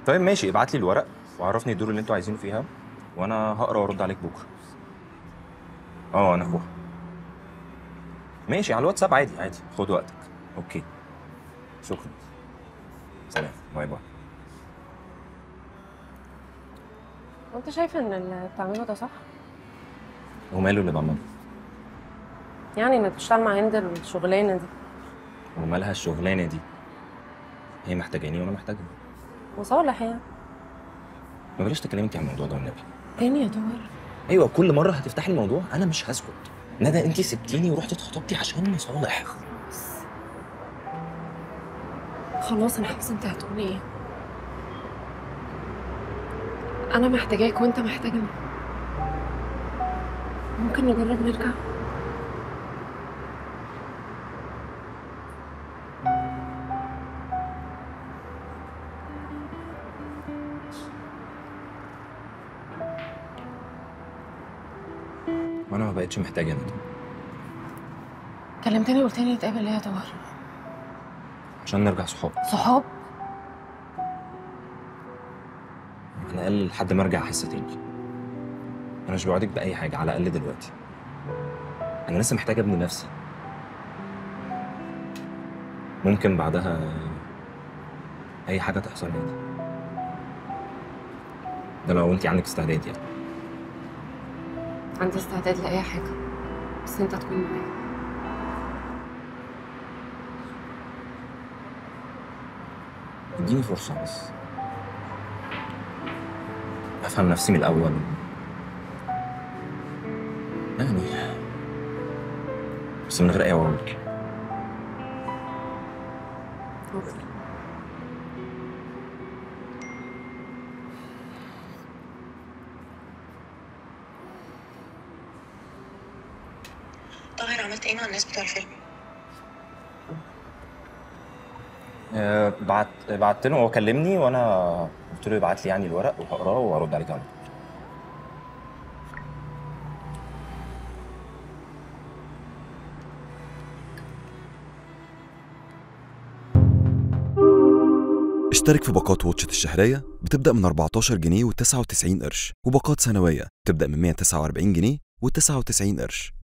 طيب ماشي ابعت لي الورق وعرفني الدور اللي انتوا عايزينه فيها وانا هقرا وارد عليك بكره اه انا اخوها ماشي على الواتساب عادي عادي خد وقتك اوكي شكرا سلام باي باي وانت شايف ان اللي بتعمله ده صح؟ وماله اللي بعمله يعني انك تشتغل مع هند الشغلانه دي ومالها الشغلانه دي هي محتاجاني وانا محتاجها وصالح يعني ما بلاش تكلمي انت عن الموضوع ده والنبي تاني يا دور ايوه كل مره هتفتحي الموضوع انا مش هسكت ندى انت سبتيني ورحتي اتخطبتي عشان مصالح خلاص انا حاسه انت هتقول ايه انا محتاجاك وانت محتاجني ممكن نجرب نرجع وانا ما بقتش محتاجه ندى كلمتني وقلت لي نتقابل ليه يا دور عشان نرجع صحاب صحاب على الاقل لحد ما ارجع احس تاني انا مش بوعدك باي حاجه على الاقل دلوقتي انا لسه محتاج ابني نفسي ممكن بعدها اي حاجه تحصل عادي ده لو انت عندك استعداد يعني عندي استعداد لاي حاجه بس انت تكون معايا اديني فرصه بس افهم نفسي من الاول يعني بس من غير اي عوامل اوكي طاهر عملت ايه مع الناس بتوع الفيلم؟ أه بعت بعت له هو كلمني وانا قلت له يبعت لي يعني الورق وهقراه وارد عليك على طول اشترك في باقات واتشت الشهرية بتبدأ من 14 جنيه و99 قرش وباقات سنوية بتبدأ من 149 جنيه و99 قرش